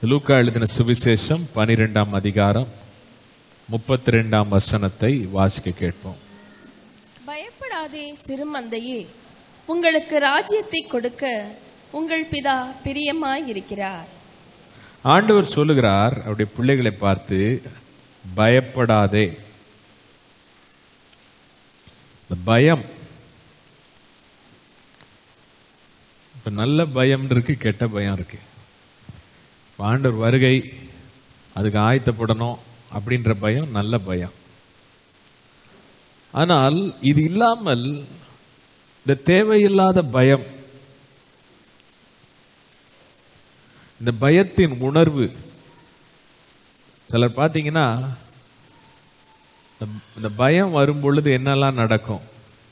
லூக்கா எழுதின சுவிசேஷம் பனிரெண்டாம் அதிகாரம் முப்பத்தி ரெண்டாம் வசனத்தை வாசிக்க கேட்போம் பயப்படாதே சிறுமந்தையே உங்களுக்கு ராஜ்யத்தை கொடுக்க உங்கள் பிதா பிரியமாயிருக்கிறார் ஆண்டவர் சொல்லுகிறார் அவருடைய பிள்ளைகளை பார்த்து பயப்படாதே இந்த பயம் இப்ப நல்ல பயம் இருக்கு கெட்ட பயம் இருக்கு இப்ப ஆண்டவர் வருகை அதுக்கு ஆயத்தப்படணும் அப்படின்ற பயம் நல்ல பயம் ஆனால் இது இல்லாமல் இந்த தேவையில்லாத பயம் இந்த பயத்தின் உணர்வு சிலர் பார்த்தீங்கன்னா இந்த- இந்த பயம் வரும் பொழுது என்னெல்லாம் நடக்கும்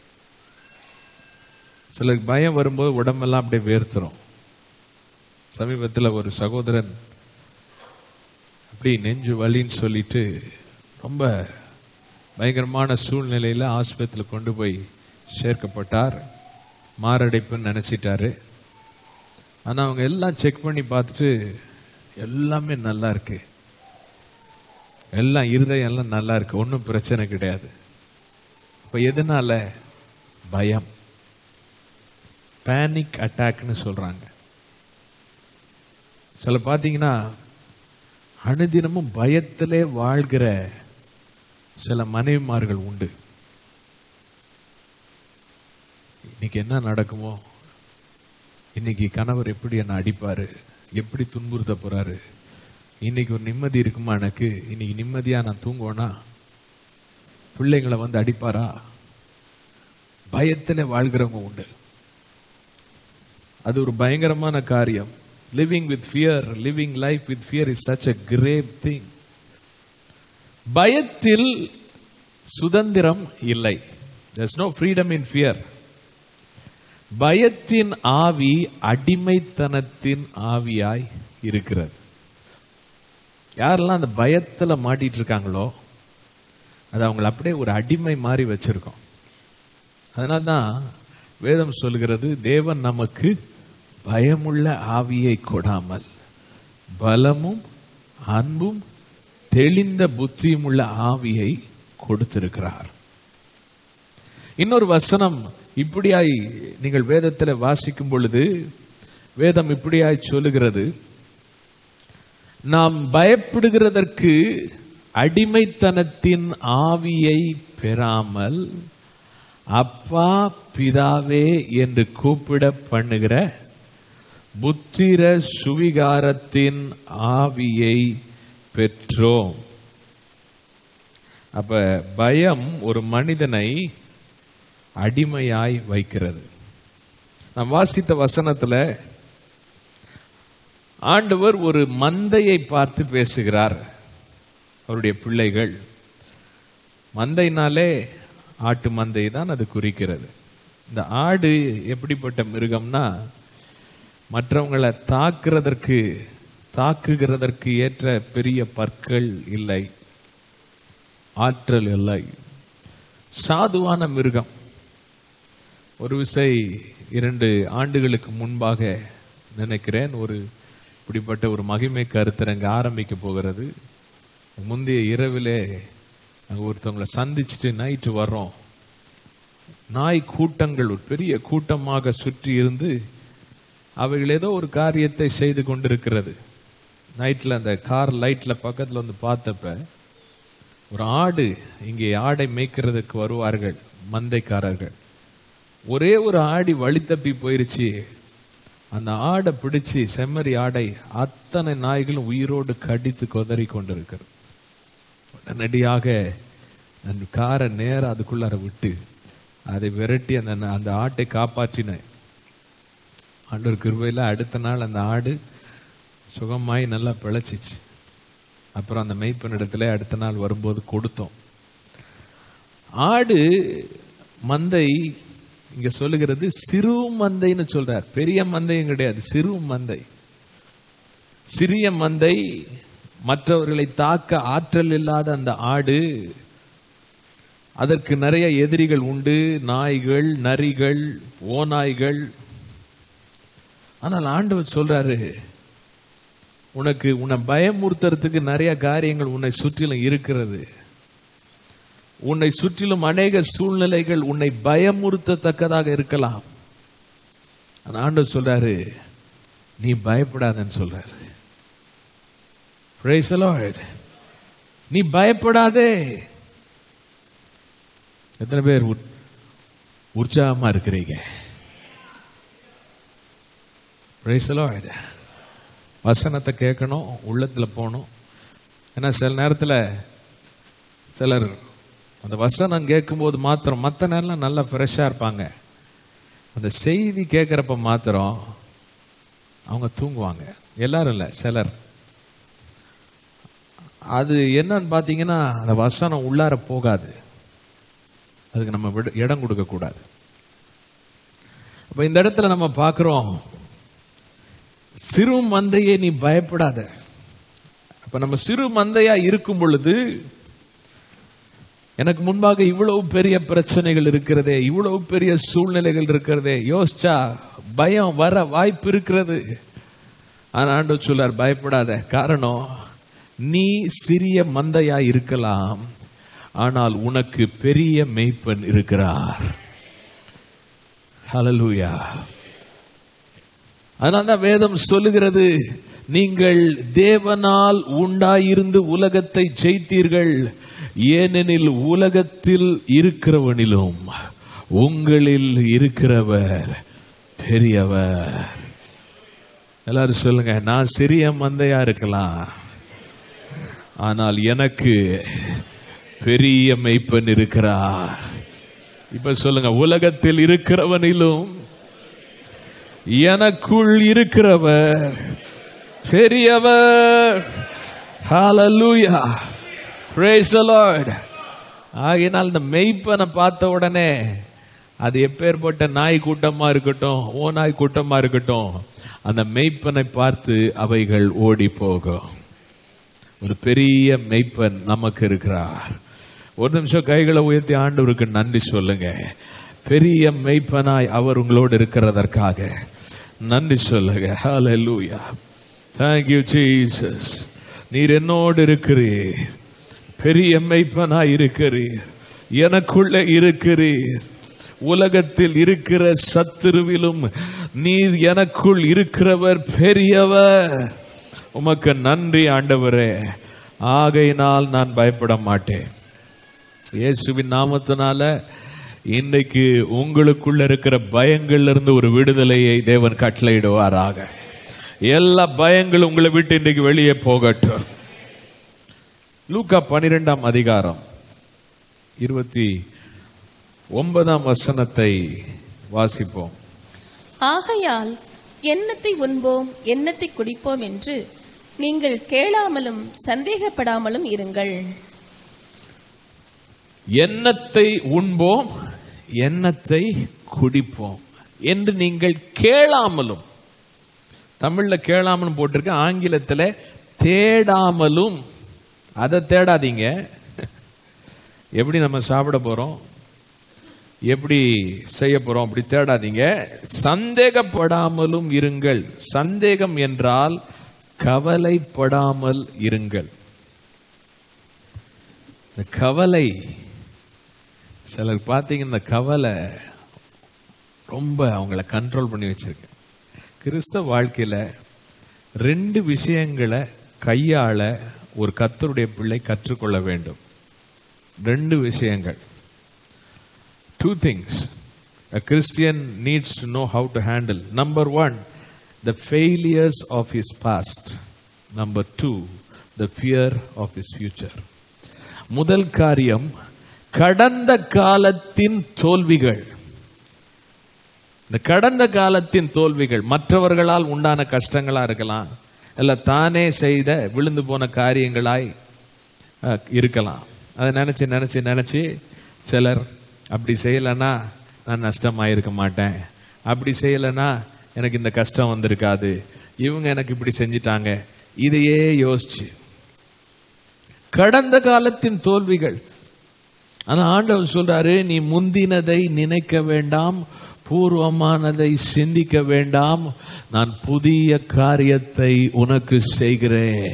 சிலருக்கு பயம் வரும்போது உடம்பெல்லாம் அப்படியே வேர்த்துரும் சமீபத்தில் ஒரு சகோதரன் அப்படி நெஞ்சு வலின்னு சொல்லிட்டு ரொம்ப பயங்கரமான சூழ்நிலையில் ஆஸ்பத்திரியில் கொண்டு போய் சேர்க்கப்பட்டார் மாரடைப்புன்னு நினச்சிட்டாரு ஆனால் அவங்க எல்லாம் செக் பண்ணி பார்த்துட்டு எல்லாமே நல்லா இருக்கு எல்லாம் இருதயம் எல்லாம் நல்லா இருக்கு ஒன்றும் பிரச்சனை கிடையாது இப்போ எதனால பயம் பேனிக் அட்டாக்னு சொல்றாங்க சில பார்த்தீங்கன்னா அனுதினமும் பயத்திலே வாழ்கிற சில மனைவிமார்கள் உண்டு இன்னைக்கு என்ன நடக்குமோ இன்னைக்கு கணவர் எப்படி என்ன அடிப்பாரு எப்படி துன்புறுத்த போறாரு இன்னைக்கு ஒரு நிம்மதி இருக்குமா எனக்கு இன்னைக்கு நிம்மதியா நான் தூங்குவேனா பிள்ளைங்களை வந்து அடிப்பாரா பயத்துல வாழ்கிறவங்க உண்டு அது ஒரு பயங்கரமான காரியம் living with fear living life with fear is such a great thing பயத்தில் சுதந்திரம் இல்லை there's நோ ஃப்ரீடம் இன் ஃபியர் பயத்தின் ஆவி அடிமைத்தனத்தின் ஆவியாய் இருக்கிறது யாரெல்லாம் அந்த பயத்துல மாட்டிட்டு இருக்காங்களோ அது அவங்கள அப்படியே ஒரு அடிமை மாதிரி வச்சிருக்கோம் அதனால தான் வேதம் சொல்கிறது தேவன் நமக்கு பயமுள்ள ஆவியை கொடாமல் பலமும் அன்பும் தெளிந்த புத்தியும் உள்ள ஆவியை கொடுத்திருக்கிறார் இன்னொரு வசனம் இப்படியாய் நீங்கள் வேதத்தில் வாசிக்கும் பொழுது வேதம் இப்படியாய் சொல்லுகிறது நாம் பயப்படுகிறதற்கு அடிமைத்தனத்தின் ஆவியை பெறாமல் அப்பா பிதாவே என்று கூப்பிட பண்ணுகிற புத்திர சுவிகாரத்தின் ஆவியை பெற்றோம் அப்ப பயம் ஒரு மனிதனை அடிமையாய் வைக்கிறது நாம் வாசித்த வசனத்துல ஆண்டவர் ஒரு மந்தையை பார்த்து பேசுகிறார் அவருடைய பிள்ளைகள் மந்தைனாலே ஆட்டு மந்தை தான் அது குறிக்கிறது இந்த ஆடு எப்படிப்பட்ட மிருகம்னா மற்றவங்களை தாக்குறதற்கு தாக்குகிறதற்கு ஏற்ற பெரிய பற்கள் இல்லை ஆற்றல் இல்லை சாதுவான மிருகம் ஒரு விசை இரண்டு ஆண்டுகளுக்கு முன்பாக நினைக்கிறேன் ஒரு இப்படிப்பட்ட ஒரு மகிமை கருத்தரங்க ஆரம்பிக்க போகிறது முந்தைய இரவிலே அங்க ஒருத்தவங்களை சந்திச்சுட்டு நைட்டு வர்றோம் நாய் கூட்டங்கள் ஒரு பெரிய கூட்டமாக சுற்றி இருந்து அவைகள் ஏதோ ஒரு காரியத்தை செய்து கொண்டிருக்கிறது நைட்ல அந்த கார் லைட்ல பக்கத்துல வந்து பார்த்தப்ப ஒரு ஆடு இங்கே ஆடை மேய்க்கிறதுக்கு வருவார்கள் மந்தைக்காரர்கள் ஒரே ஒரு ஆடி வழி தப்பி போயிருச்சு அந்த ஆடை பிடிச்சு செம்மறி ஆடை அத்தனை நாய்களும் உயிரோடு கடித்து கொதறி கொண்டிருக்கிறது உடனடியாக அந்த காரை நேரம் அதுக்குள்ளார விட்டு அதை விரட்டி அந்த அந்த ஆட்டை காப்பாற்றினேன் ஆண்டவர் கிருபையில் அடுத்த நாள் அந்த ஆடு சுகமாய் நல்லா பிழைச்சிச்சு அப்புறம் அந்த மெய்ப்பனிடத்துல அடுத்த நாள் வரும்போது கொடுத்தோம் ஆடு மந்தை இங்க சொல்லுகிறது சிறு மந்தைன்னு சொல்றார் பெரிய மந்தையும் கிடையாது சிறு மந்தை சிறிய மந்தை மற்றவர்களை தாக்க ஆற்றல் இல்லாத அந்த ஆடு அதற்கு நிறைய எதிரிகள் உண்டு நாய்கள் நரிகள் ஓநாய்கள் ஆனால் ஆண்டவர் சொல்றாரு உனக்கு உன்னை பயமுறுத்துறதுக்கு நிறைய காரியங்கள் உன்னை சுற்றிலும் இருக்கிறது உன்னை சுற்றிலும் அநேக சூழ்நிலைகள் உன்னை பயமுறுத்தத்தக்கதாக இருக்கலாம் ஆனா ஆண்டவர் சொல்றாரு நீ பயப்படாதன்னு சொல்றாரு Praise the Lord. நீ பயப்படாதே எத்தனை பேர் உற்- உற்சாகமா இருக்கிறீங்க Praise the Lord. வசனத்தை கேட்கணும் உள்ளத்துல போகணும் ஏன்னா சில நேரத்துல சிலர் அந்த வசனம் கேட்கும்போது மாத்திரம் மற்ற நேரம் நல்லா ஃப்ரெஷ்ஷாக இருப்பாங்க அந்த செய்தி கேட்குறப்ப மாத்திரம் அவங்க தூங்குவாங்க எல்லாரும் இல்லை சிலர் அது என்னன்னு பார்த்தீங்கன்னா அந்த வசனம் உள்ளார போகாது அதுக்கு நம்ம விட- இடம் கொடுக்க கூடாது அப்ப இந்த இடத்துல நம்ம பார்க்கிறோம் சிறு மந்தையே நீ பயப்படாத அப்ப நம்ம சிறு மந்தையா இருக்கும் பொழுது எனக்கு முன்பாக இவ்வளவு பெரிய பிரச்சனைகள் இருக்கிறதே இவ்வளவு பெரிய சூழ்நிலைகள் இருக்கிறதே யோசிச்சா பயம் வர வாய்ப்பு இருக்கிறது ஆனா ஆண்டவர் சொல்லார் பயப்படாத காரணம் நீ சிறிய மந்தையா இருக்கலாம் ஆனால் உனக்கு பெரிய மெய்ப்பன் இருக்கிறார் ஹalleluya அதனால்தான் வேதம் சொல்லுகிறது நீங்கள் தேவனால் உண்டாயிருந்து உலகத்தை ஜெயித்தீர்கள் ஏனெனில் உலகத்தில் இருக்கிறவனிலும் உங்களில் இருக்கிறவர் பெரியவர் எல்லாரும் சொல்லுங்க நான் சிறிய மந்தையா இருக்கலாம் ஆனால் எனக்கு பெரிய மெய்ப்பன் இருக்கிறார் இப்ப சொல்லுங்க உலகத்தில் இருக்கிறவனிலும் எனக்குள் இருக்கிறவர் பெரியவர் ஹalleluya praise the lord ஆகையினால் இந்த மெய்ப்பனை பார்த்த உடனே அது எப்பேற்பட்ட நாய் கூட்டமா இருக்கட்டும் ஓ நாய் கூட்டமா இருக்கட்டும் அந்த மெய்ப்பனை பார்த்து அவைகள் ஓடி போகும் ஒரு பெரிய மெய்ப்பன் நமக்கு இருக்கிறார் ஒரு நிமிஷம் கைகளை உயர்த்தி ஆண்டவருக்கு நன்றி சொல்லுங்க பெரிய மெய்ப்பனாய் அவர் உங்களோடு இருக்கிறதற்காக நன்றி சொல்லுங்க ஹalleluya thank you jesus நீர் என்னோடு இருக்கிறீர் பெரிய மெய்ப்பனாய் இருக்கிறீர் எனக்குள்ள இருக்கிறீர் உலகத்தில் இருக்கிற சத்துருவிலும் நீர் எனக்குள் இருக்கிறவர் பெரியவர் உமக்கு நன்றி ஆண்டவரே ஆகையினால் நான் பயப்பட மாட்டேன் இயேசுவின் நாமத்தினால இன்றைக்கு உங்களுக்குள்ள இருக்கிற பயங்கள்ல இருந்து ஒரு விடுதலையை தேவன் கட்டளையிடுவாராக எல்லா பயங்களும் உங்களை விட்டு இன்றைக்கு வெளியே போகட்டும் லூக்கா பனிரெண்டாம் அதிகாரம் இருபத்தி ஒன்பதாம் வசனத்தை வாசிப்போம் ஆகையால் எண்ணத்தை உண்போம் எண்ணத்தை குடிப்போம் என்று நீங்கள் கேளாமலும் சந்தேகப்படாமலும் இருங்கள் எண்ணத்தை உண்போம் எண்ணத்தை குடிப்போம் என்று நீங்கள் கேளாமலும் தமிழ்ல கேளாமலும் போட்டிருக்கு ஆங்கிலத்துல தேடாமலும் அதை தேடாதீங்க எப்படி நம்ம சாப்பிட போறோம் எப்படி செய்ய போறோம் அப்படி தேடாதீங்க சந்தேகப்படாமலும் இருங்கள் சந்தேகம் என்றால் கவலைப்படாமல் இருங்கள் இந்த கவலை சிலர் பார்த்தீங்க இந்த கவலை ரொம்ப அவங்கள கண்ட்ரோல் பண்ணி வச்சிருக்கு கிறிஸ்தவ வாழ்க்கையில ரெண்டு விஷயங்களை கையாள ஒரு கத்தருடைய பிள்ளை கற்றுக்கொள்ள வேண்டும் ரெண்டு விஷயங்கள் two things a Christian needs to know how to handle. Number one, the failures of his past. Number two, the fear of his future. முதல் காரியம் கடந்த காலத்தின் தோல்விகள் இந்த கடந்த காலத்தின் தோல்விகள் மற்றவர்களால் உண்டான கஷ்டங்களா இருக்கலாம் இல்ல தானே செய்த விழுந்து போன காரியங்களாய் அஹ், இருக்கலாம் அதை நினைச்சு நினைச்சு நினைச்சு சிலர் அப்படி செய்யலைன்னா நான் நஷ்டமாயிருக்க மாட்டேன் அப்படி செய்யலைன்னா எனக்கு இந்த கஷ்டம் வந்திருக்காது இவங்க எனக்கு இப்படி செஞ்சிட்டாங்க இதையே யோசிச்சு கடந்த காலத்தின் தோல்விகள் ஆனா ஆண்டவர் சொல்றாரு நீ முந்தினதை நினைக்க வேண்டாம் பூர்வமானதை சிந்திக்க வேண்டாம் நான் புதிய காரியத்தை உனக்கு செய்கிறேன்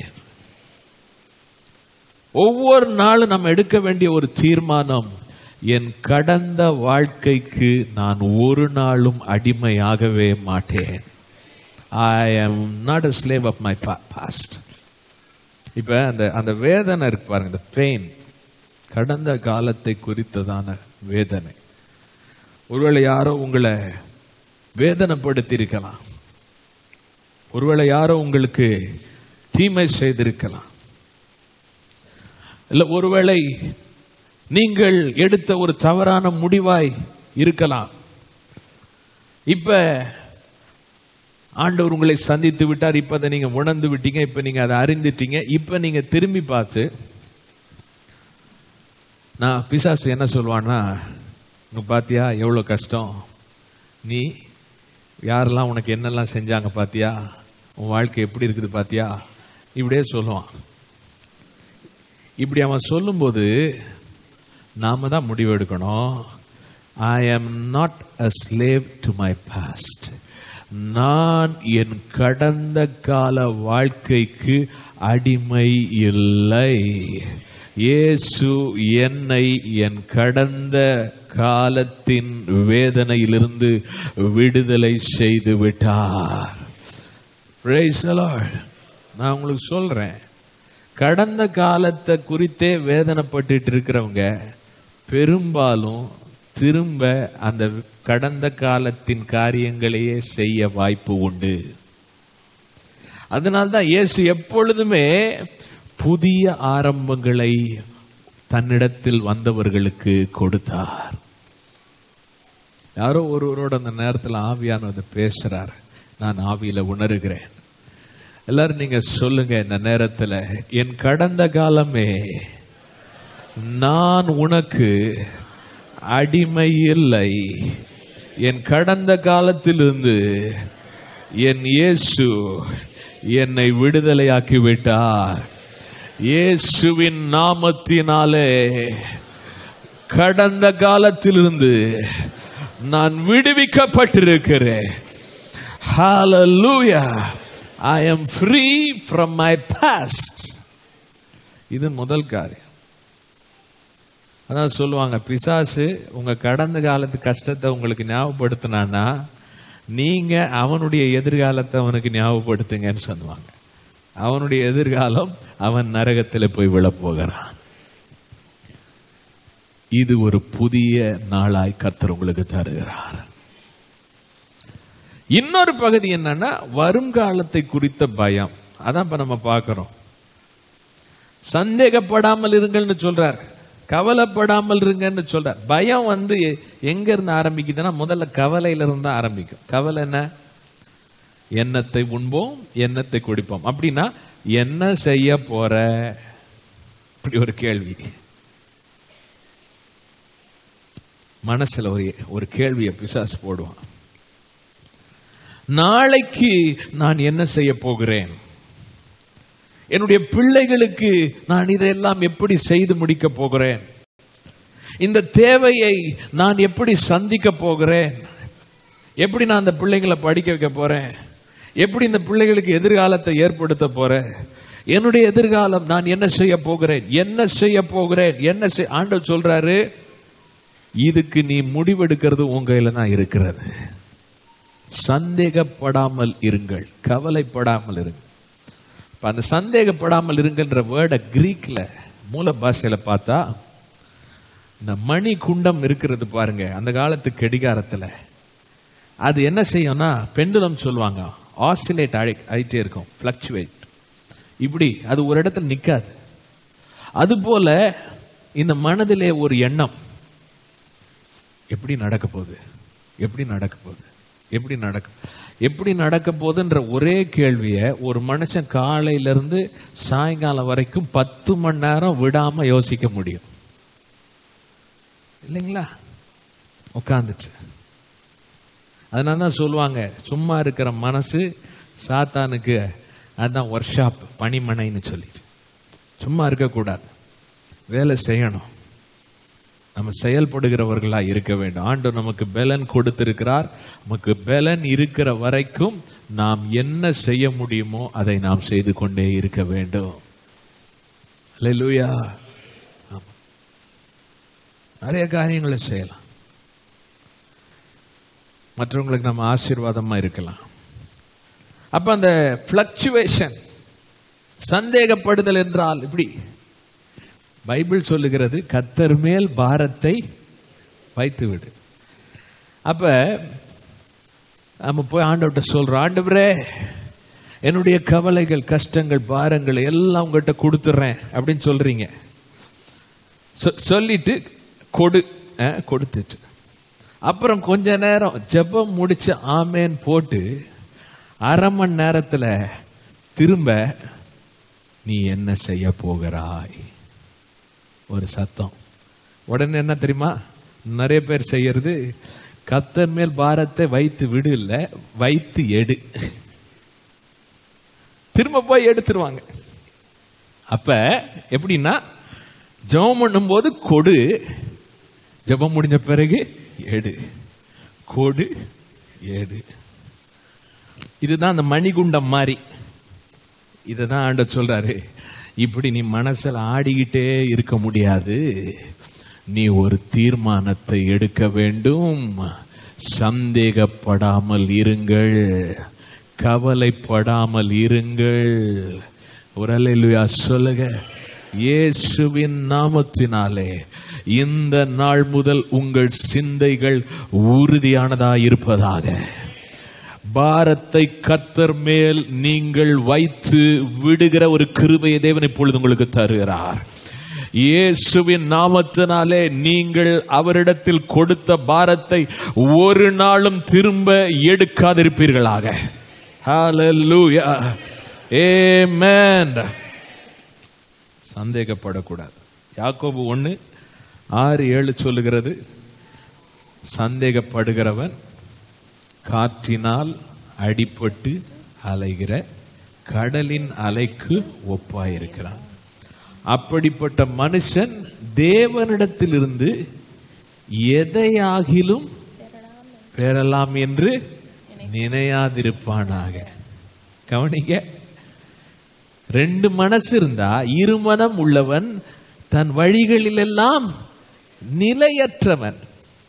ஒவ்வொரு நாளும் நம்ம எடுக்க வேண்டிய ஒரு தீர்மானம் என் கடந்த வாழ்க்கைக்கு நான் ஒரு நாளும் அடிமையாகவே மாட்டேன் I am not a slave of my pa- past இப்ப அந்த அந்த வேதனை இருக்கு பாருங்க இந்த பெயின் கடந்த காலத்தை குறித்ததான வேதனை ஒருவேளை யாரோ உங்களை வேதனைப்படுத்தி இருக்கலாம் ஒருவேளை யாரோ உங்களுக்கு தீமை செய்திருக்கலாம் இல்ல ஒருவேளை நீங்கள் எடுத்த ஒரு தவறான முடிவாய் இருக்கலாம் இப்ப ஆண்டவர் உங்களை சந்தித்து விட்டார் இப்ப அதை நீங்க உணர்ந்து விட்டீங்க இப்ப நீங்க அதை அறிந்துட்டீங்க இப்ப நீங்க திரும்பி பார்த்து நான் பிசாசு என்ன சொல்லுவான்னா இங்க பாத்தியா எவ்வளவு கஷ்டம் நீ யாரெல்லாம் உனக்கு என்னெல்லாம் செஞ்சாங்க பாத்தியா உன் வாழ்க்கை எப்படி இருக்குது பாத்தியா இப்படியே சொல்லுவான் இப்படி அவன் சொல்லும்போது நாம தான் முடிவெடுக்கணும் I am not a slave to my past நான் என் கடந்த கால வாழ்க்கைக்கு அடிமை இல்லை இயேசு என்னை என் கடந்த காலத்தின் வேதனையிலிருந்து விடுதலை செய்து விட்டார் Praise the Lord. நான் உங்களுக்கு சொல்றேன் கடந்த காலத்தை குறித்தே வேதனைப்பட்டுட்டு இருக்கிறவங்க பெரும்பாலும் திரும்ப அந்த கடந்த காலத்தின் காரியங்களையே செய்ய வாய்ப்பு உண்டு அதனால்தான் இயேசு எப்பொழுதுமே புதிய ஆரம்பங்களை தன்னிடத்தில் வந்தவர்களுக்கு கொடுத்தார் யாரோ ஒருவரோட அந்த நேரத்தில் ஆவியானவர் பேசுறார் நான் ஆவியில உணர்கிறேன் எல்லாரும் நீங்க சொல்லுங்க இந்த நேரத்துல என் கடந்த காலமே நான் உனக்கு அடிமை இல்லை என் கடந்த காலத்திலிருந்து என் இயேசு என்னை விடுதலையாக்கி விட்டார் இயேசுவின் நாமத்தினாலே கடந்த காலத்திலிருந்து நான் விடுவிக்கப்பட்டிருக்கிறேன் Hallelujah. I am free from my past. இது முதல் காரியம் அதான் சொல்லுவாங்க பிசாசு உங்க கடந்த காலத்து கஷ்டத்தை உங்களுக்கு ஞாபகப்படுத்தினான்னா நீங்க அவனுடைய எதிர்காலத்தை அவனுக்கு ஞாபகப்படுத்துங்கன்னு சொல்லுவாங்க அவனுடைய எதிர்காலம் அவன் நரகத்தில் போய் விழப் போகிறான் இது ஒரு புதிய நாளாய் கர்த்தர் உங்களுக்கு தருகிறார் இன்னொரு பகுதி என்னன்னா வருங்காலத்தை குறித்த பயம் அதான் இப்ப நம்ம பார்க்கிறோம் சந்தேகப்படாமல் இருங்கள்னு சொல்றார் கவலைப்படாமல் இருங்கன்னு சொல்றார் பயம் வந்து எங்க இருந்து ஆரம்பிக்குதுன்னா முதல்ல கவலையில இருந்து தான் ஆரம்பிக்கும் கவலை என்ன எண்ணத்தை உண்போம் எண்ணத்தை குடிப்போம் அப்படின்னா என்ன செய்ய போற இப்படி ஒரு கேள்வி மனசுல ஒரு ஒரு கேள்வியை பிசாசு போடுவான் நாளைக்கு நான் என்ன செய்ய போகிறேன் என்னுடைய பிள்ளைகளுக்கு நான் இதையெல்லாம் எப்படி செய்து முடிக்க போகிறேன் இந்த தேவையை நான் எப்படி சந்திக்க போகிறேன் எப்படி நான் அந்த பிள்ளைங்களை படிக்க வைக்க போறேன் எப்படி இந்த பிள்ளைகளுக்கு எதிர்காலத்தை ஏற்படுத்த போறேன் என்னுடைய எதிர்காலம் நான் என்ன செய்ய போகிறேன் என்ன செய்ய போகிறேன் என்ன செய் ஆண்டவர் சொல்றாரு இதுக்கு நீ முடிவெடுக்கிறது உன் கையில தான் இருக்கிறது சந்தேகப்படாமல் இருங்கள் கவலைப்படாமல் இருங்கள் இப்ப அந்த சந்தேகப்படாமல் இருங்கன்ற வேர்டை கிரீக்ல மூல பாஷையில பார்த்தா இந்த மணி குண்டம் இருக்கிறது பாருங்க அந்த காலத்து கெடிகாரத்துல அது என்ன செய்யும்னா பெண்டுலம் சொல்லுவாங்க ஆசிலேட் ஆகி ஆயிட்டே இருக்கும் ஃபிளக்சுவேட் இப்படி அது ஒரு இடத்துல நிக்காது அதுபோல இந்த மனதிலே ஒரு எண்ணம் எப்படி நடக்க போகுது எப்படி நடக்க போகுது எப்படி நடக்க எப்படி நடக்க போகுதுன்ற ஒரே கேள்விய ஒரு மனுஷன் காலையில இருந்து சாயங்காலம் வரைக்கும் பத்து மணி நேரம் விடாம யோசிக்க முடியும் இல்லைங்களா உட்காந்துச்சு அதனால தான் சொல்லுவாங்க சும்மா இருக்கிற மனசு சாத்தானுக்கு அதுதான் ஒர்க் ஷாப் பனிமனைன்னு சொல்லிட்டு சும்மா இருக்கக்கூடாது வேலை செய்யணும் நம்ம செயல்படுகிறவர்களா இருக்க வேண்டும் ஆண்டவர் நமக்கு பலன் கொடுத்திருக்கிறார் நமக்கு பலன் இருக்கிற வரைக்கும் நாம் என்ன செய்ய முடியுமோ அதை நாம் செய்து கொண்டே இருக்க வேண்டும் அல்லேலூயா ஆமா. நிறைய காரியங்களை செய்யலாம் மற்றவங்களுக்கு நம்ம ஆசீர்வாதமா இருக்கலாம் அப்ப அந்த பிளக்சுவேஷன் சந்தேகப்படுதல் என்றால் இப்படி பைபிள் சொல்லுகிறது கத்தர் மேல் பாரத்தை வைத்து விடு அப்ப நம்ம போய் ஆண்டவர்கிட்ட சொல்றோம் ஆண்டவரே என்னுடைய கவலைகள் கஷ்டங்கள் பாரங்கள் எல்லாம் உங்ககிட்ட கொடுத்துட்றேன் அப்படின்னு சொல்றீங்க சொ- சொல்லிட்டு கொடு அஹ், கொடுத்துச்சு அப்புறம் கொஞ்ச நேரம் ஜெபம் முடிச்சு ஆமேன் போட்டு அரை மணி நேரத்துல திரும்ப நீ என்ன செய்ய போகிறாய் ஒரு சத்தம் உடனே என்ன தெரியுமா நிறைய பேர் செய்யறது கத்தர் மேல் பாரத்தை வைத்து விடு இல்ல வைத்து எடு திரும்ப போய் எடுத்துருவாங்க அப்ப எப்படின்னா ஜெபம் பண்ணும்போது கொடு ஜெபம் முடிஞ்ச பிறகு எடு கொடு எடு இதுதான் அந்த மணிகுண்டம் மாதிரி இதுதான் ஆண்டவர் சொல்றாரு இப்படி நீ மனசுல ஆடிக்கிட்டே இருக்க முடியாது நீ ஒரு தீர்மானத்தை எடுக்க வேண்டும் சந்தேகப்படாமல் இருங்கள் கவலைப்படாமல் இருங்கள் ஒரு அல்லேலூயா சொல்லுங்க இயேசுவின் நாமத்தினாலே இந்த நாள் முதல் உங்கள் சிந்தைகள் உறுதியானதா இருப்பதாக பாரத்தை கத்தர் மேல் நீங்கள் வைத்து விடுகிற ஒரு கிருபையை தேவன் இப்பொழுது உங்களுக்கு தருகிறார் இயேசுவின் நாமத்தினாலே நீங்கள் அவரிடத்தில் கொடுத்த பாரத்தை ஒரு நாளும் திரும்ப எடுக்காதிருப்பீர்களாக Hallelujah. Amen. சந்தேகப்படக்கூடாது யாக்கோபு ஒண்ணு ஆறு ஏழு சொல்லுகிறது சந்தேகப்படுகிறவன் காற்றினால் அடிபட்டு அலைகிற கடலின் அலைக்கு ஒப்பாயிருக்கிறான் அப்படிப்பட்ட மனுஷன் தேவனிடத்திலிருந்து எதையாகிலும் பெறலாம் என்று நினையாதிருப்பானாக கவனிங்க ரெண்டு மனசு இருந்தா இருமனம் உள்ளவன் தன் வழிகளிலெல்லாம் நிலையற்றவன்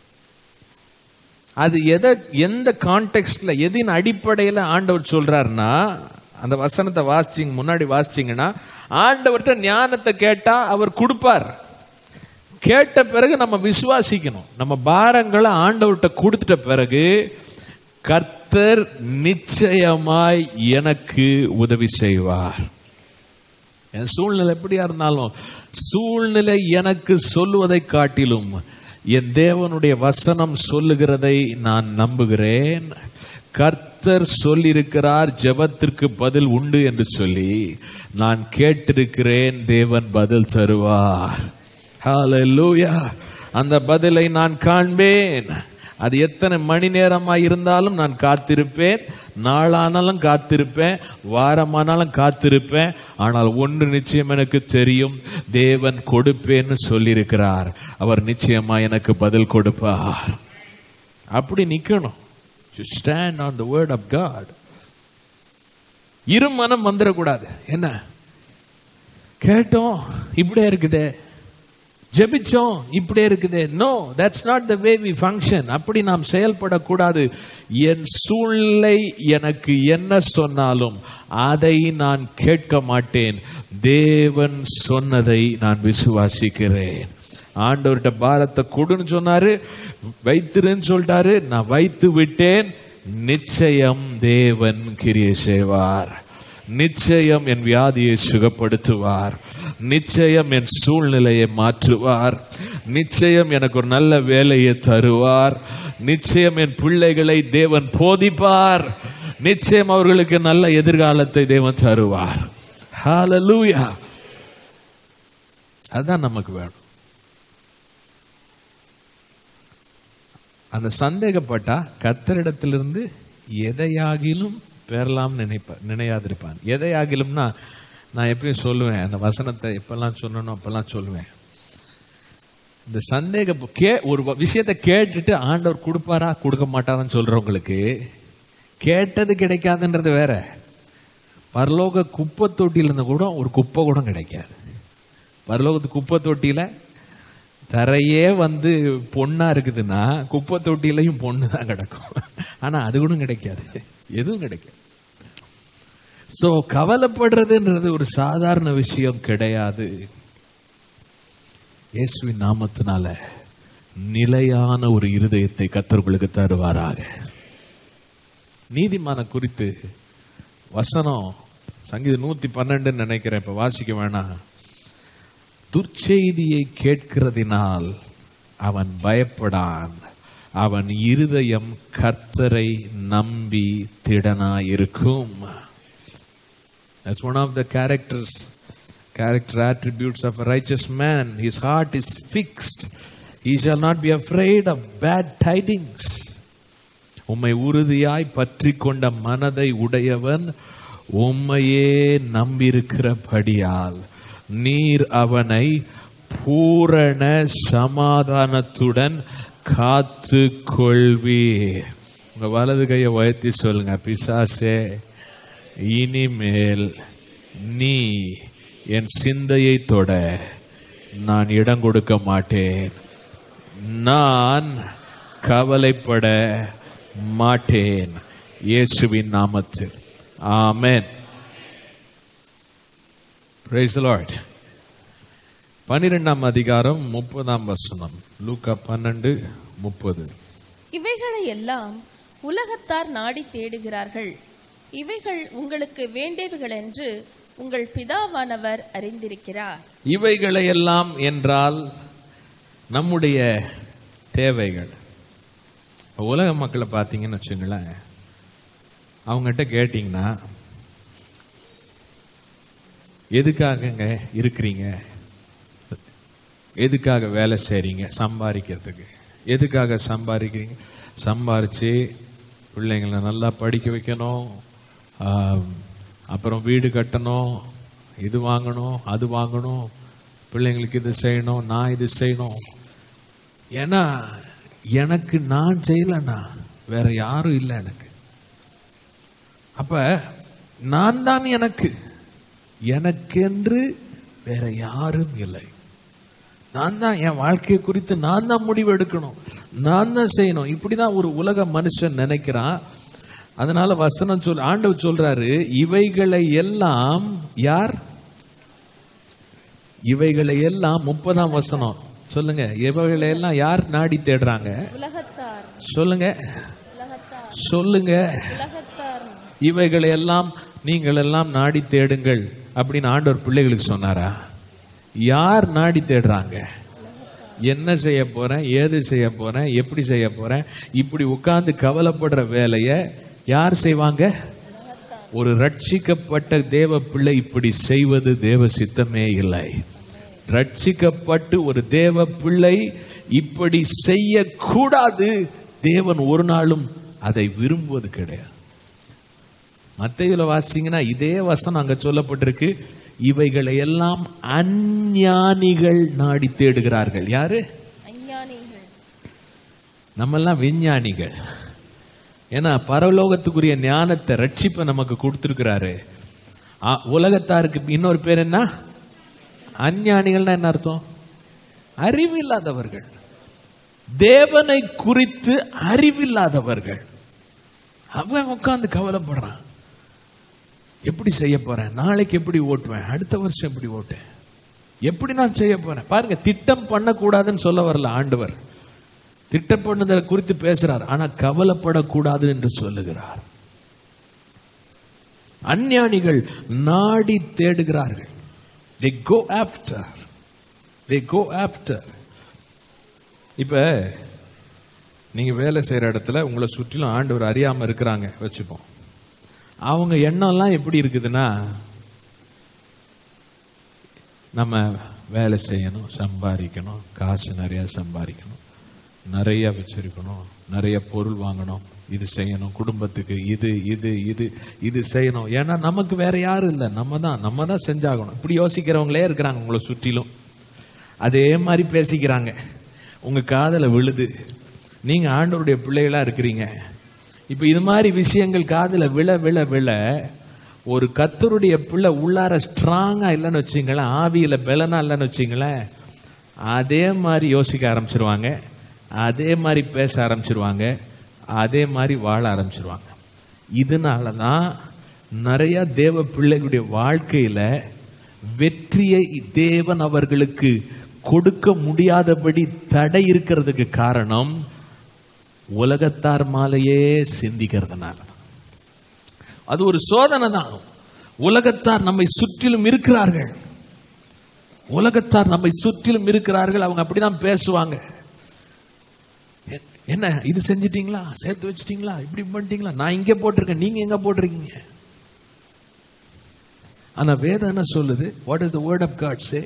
அது எதை எந்த கான்டெக்ட்ல எதின் அடிப்படையில் ஆண்டவர் சொல்றாருன்னா அந்த வசனத்தை வாசிச்சிங்க முன்னாடி வாசிச்சிங்கன்னா ஆண்டவர்கிட்ட ஞானத்தை கேட்டா அவர் கொடுப்பார் கேட்ட பிறகு நம்ம விசுவாசிக்கணும் நம்ம பாரங்களை ஆண்டவர்கிட்ட கொடுத்துட்ட பிறகு கர்த்தர் நிச்சயமாய் எனக்கு உதவி செய்வார் என் சூழ்நிலை எப்படியா இருந்தாலும் சூழ்நிலை எனக்கு சொல்லுவதை காட்டிலும் என் தேவனுடைய வசனம் சொல்லுகிறதை நான் நம்புகிறேன் கர்த்தர் சொல்லியிருக்கிறார் ஜெபத்திற்கு பதில் உண்டு என்று சொல்லி நான் கேட்டிருக்கிறேன் தேவன் பதில் தருவார் ஹalleluya அந்த பதிலை நான் காண்பேன் அது எத்தனை மணி நேரமாக இருந்தாலும் நான் காத்திருப்பேன் நாளானாலும் காத்திருப்பேன் வாரமானாலும் காத்திருப்பேன் ஆனால் ஒன்று நிச்சயம் எனக்கு தெரியும் தேவன் கொடுப்பேன்னு சொல்லியிருக்கிறார் அவர் நிச்சயமா எனக்கு பதில் கொடுப்பார் அப்படி நிக்கணும் stand on the word of God இருமனம் வந்துடக்கூடாது என்ன கேட்டோம் இப்படியே இருக்குதே ஜெபிச்சோம் இப்படியே இருக்குது no that's not the way we function அப்படி நாம் செயல்படக்கூடாது என் சூழ்நிலை எனக்கு என்ன சொன்னாலும் அதை நான் கேட்க மாட்டேன் தேவன் சொன்னதை நான் விசுவாசிக்கிறேன் ஆண்டவர்கிட்ட பாரத்தை கொடுன்னு சொன்னாரு வைத்திருன்னு சொல்லிட்டாரு நான் வைத்து விட்டேன் நிச்சயம் தேவன் கிரியை செய்வார் நிச்சயம் என் வியாதியை சுகப்படுத்துவார் நிச்சயம் என் சூழ்நிலையை மாற்றுவார் நிச்சயம் எனக்கு ஒரு நல்ல வேலையை தருவார் நிச்சயம் என் பிள்ளைகளை தேவன் போதிப்பார் நிச்சயம் அவர்களுக்கு நல்ல எதிர்காலத்தை தேவன் தருவார் ஹalleluya அதுதான் நமக்கு வேணும் அந்த சந்தேகப்பட்டா கத்தரிடத்திலிருந்து எதையாகிலும் பெறலாம் நினைப்ப நினையாதிருப்பான் எதையாகிலும்னா நான் எப்பயும் சொல்லுவேன் அந்த வசனத்தை எப்பெல்லாம் சொல்லணும் அப்பெல்லாம் சொல்லுவேன் இந்த சந்தேக கே ஒரு வ- விஷயத்தை கேட்டுட்டு ஆண்டவர் கொடுப்பாரா கொடுக்க மாட்டாரான்னு சொல்றவங்களுக்கு கேட்டது கிடைக்காதுன்றது வேற பரலோக குப்பை தொட்டியில இருந்து கூட ஒரு குப்பை கூட கிடைக்காது பரலோகத்து குப்பை தொட்டியில தரையே வந்து பொண்ணா இருக்குதுன்னா குப்பை தொட்டிலையும் பொண்ணு தான் கிடக்கும் ஆனா அது கூட கிடைக்காது எதுவும் கிடைக்காது சோ கவலைப்படுறதுன்றது ஒரு சாதாரண விஷயம் கிடையாது இயேசுவின் நாமத்தினால நிலையான ஒரு இருதயத்தை கத்தர்களுக்கு தருவாராக நீதிமான குறித்து வசனம் சங்கீதம் நூத்தி பன்னெண்டுன்னு நினைக்கிறேன் இப்ப வாசிக்க வேணாம் துர்ச்செய்தியை கேட்கிறதினால் அவன் பயப்படான் அவன் இருதயம் கர்த்தரை நம்பி திடனாயிருக்கும் That's one of the characters, character attributes of a righteous man. His heart is fixed. He shall not be afraid of bad tidings. உம்மை உறுதியாய் பற்றி கொண்ட மனதை உடையவன் உம்மையே நம்பியிருக்கிறபடியால் நீர் அவனை பூரண சமாதானத்துடன் காத்து கொள்வீர் உங்க வலது கையை உயர்த்தி சொல்லுங்க பிசாசே இனிமேல் நீ என் சிந்தையை தொட நான் இடம் கொடுக்க மாட்டேன் நான் கவலைப்பட மாட்டேன் இயேசுவின் நாமத்தில் ஆமென் Praise the Lord. பனிரெண்டாம் அதிகாரம் முப்பதாம் வசனம் லூக்கா பன்னெண்டு முப்பது இவைகளை எல்லாம் உலகத்தார் நாடி தேடுகிறார்கள் இவைகள் உங்களுக்கு வேண்டியவைகள் என்று உங்கள் பிதாவானவர் அறிந்திருக்கிறார் இவைகளையெல்லாம் என்றால் நம்முடைய தேவைகள் உலக மக்களை பார்த்தீங்கன்னு வச்சுங்களேன் அவங்ககிட்ட கேட்டிங்கன்னா எதுக்காகங்க இருக்கிறீங்க எதுக்காக வேலை செய்றீங்க சம்பாதிக்கிறதுக்கு எதுக்காக சம்பாதிக்கிறீங்க சம்பாரிச்சு பிள்ளைங்களை நல்லா படிக்க வைக்கணும் ஆம், அப்புறம் வீடு கட்டணும் இது வாங்கணும் அது வாங்கணும் பிள்ளைங்களுக்கு இது செய்யணும் நான் இது செய்யணும் ஏன்னா எனக்கு நான் செய்யலண்ணா வேற யாரும் இல்லை எனக்கு அப்ப நான் தான் எனக்கு எனக்கென்று வேற யாரும் இல்லை நான் தான் என் வாழ்க்கையை குறித்து நான் தான் முடிவு எடுக்கணும் நான் தான் செய்யணும் இப்படிதான் ஒரு உலக மனுஷன் நினைக்கிறான் அதனால வசனம் சொல் ஆண்டவர் சொல்றாரு இவைகளை எல்லாம் யார் இவைகளை எல்லாம் முப்பதாம் வசனம் சொல்லுங்க இவைகளை எல்லாம் யார் நாடி தேடுறாங்க உலகத்தார் சொல்லுங்க உலகத்தார் சொல்லுங்க உலகத்தார் இவைகளை எல்லாம் நீங்கள் எல்லாம் நாடி தேடுங்கள் அப்படின்னு ஆண்டவர் பிள்ளைகளுக்கு சொன்னாரா யார் நாடி தேடுறாங்க என்ன செய்ய போறேன் ஏது செய்ய போறேன் எப்படி செய்ய போறேன் இப்படி உட்கார்ந்து கவலைப்படுற வேலையை யார் செய்வாங்க ஒரு ரட்சிக்கப்பட்ட தேவ பிள்ளை இப்படி செய்வது தேவ சித்தமே இல்லை ரட்சிக்கப்பட்டு ஒரு தேவ பிள்ளை இப்படி செய்யக்கூடாது தேவன் ஒரு நாளும் அதை விரும்புவது கிடையாது மத்தையில வாசிங்கன்னா இதே வசனம் அங்க சொல்லப்பட்டிருக்கு இவைகளை எல்லாம் அஞ்ஞானிகள் நாடி தேடுகிறார்கள் யாரு அஞ்ஞானிகள் நம்ம எல்லாம் விஞ்ஞானிகள் ஏன்னா பரலோகத்துக்குரிய ஞானத்தை ரட்சிப்பை நமக்கு கொடுத்திருக்கிறாரு ஆ, உலகத்தாருக்கு இன்னொரு பேர் என்ன அஞ்ஞானிகள்னா என்ன அர்த்தம் அறிவில்லாதவர்கள் தேவனை குறித்து அறிவில்லாதவர்கள் அவன் உட்கார்ந்து கவலைப்படுறான் எப்படி செய்ய போறேன் நாளைக்கு எப்படி ஓட்டுவேன் அடுத்த வருஷம் எப்படி ஓட்டேன் எப்படி நான் செய்ய போறேன் பாருங்க திட்டம் பண்ணக்கூடாதுன்னு சொல்ல வரல ஆண்டவர் திட்டம் பண்ணுதலை குறித்து பேசுறார் ஆனா கவலைப்படக்கூடாது என்று சொல்லுகிறார் அஞ்ஞானிகள் நாடி தேடுகிறார்கள் they go after they go after இப்ப நீங்க வேலை செய்யற இடத்துல உங்களை சுற்றிலும் ஆண்டவர் அறியாம இருக்கிறாங்க வச்சுப்போம் அவங்க எண்ணம்லாம் எப்படி இருக்குதுன்னா நம்ம வேலை செய்யணும் சம்பாதிக்கணும் காசு நிறைய சம்பாதிக்கணும் நிறைய வச்சிருக்கணும் நிறைய பொருள் வாங்கணும் இது செய்யணும் குடும்பத்துக்கு இது இது இது இது செய்யணும் ஏன்னா நமக்கு வேற யாரும் இல்லை நம்ம தான் நம்ம தான் செஞ்சாகணும் இப்படி யோசிக்கிறவங்களே இருக்கிறாங்க உங்களை சுற்றிலும் அதே மாதிரி பேசிக்கிறாங்க உங்க காதுல விழுது நீங்க ஆண்டவருடைய பிள்ளைகளா இருக்கிறீங்க இப்ப இது மாதிரி விஷயங்கள் காதுல விழ விழ விழ ஒரு கத்தருடைய பிள்ளை உள்ளார ஸ்ட்ராங்கா இல்லைன்னு வச்சுங்களேன் ஆவியில பலனா இல்லைன்னு வச்சுங்களேன் அதே மாதிரி யோசிக்க ஆரம்பிச்சிருவாங்க அதே மாதிரி பேச ஆரம்பிச்சிருவாங்க அதே மாதிரி வாழ ஆரம்பிச்சிருவாங்க இதனால தான் நிறைய தேவ பிள்ளைகளுடைய வாழ்க்கையில வெற்றியை தேவன் அவர்களுக்கு கொடுக்க முடியாதபடி தடை இருக்கிறதுக்கு காரணம் உலகத்தார் மாலையே சிந்திக்கிறதுனால அது ஒரு சோதனை தான் உலகத்தார் நம்மை சுற்றிலும் இருக்கிறார்கள் உலகத்தார் நம்மை சுற்றிலும் இருக்கிறார்கள் அவங்க அப்படிதான் பேசுவாங்க எ- என்ன இது செஞ்சிட்டீங்களா சேர்த்து வச்சிட்டீங்களா இப்படி பண்ணிட்டீங்களா நான் இங்க போட்டிருக்கேன் நீங்க எங்க போட்டிருக்கீங்க ஆனா வேதம் என்ன சொல்லுது what is the word of God say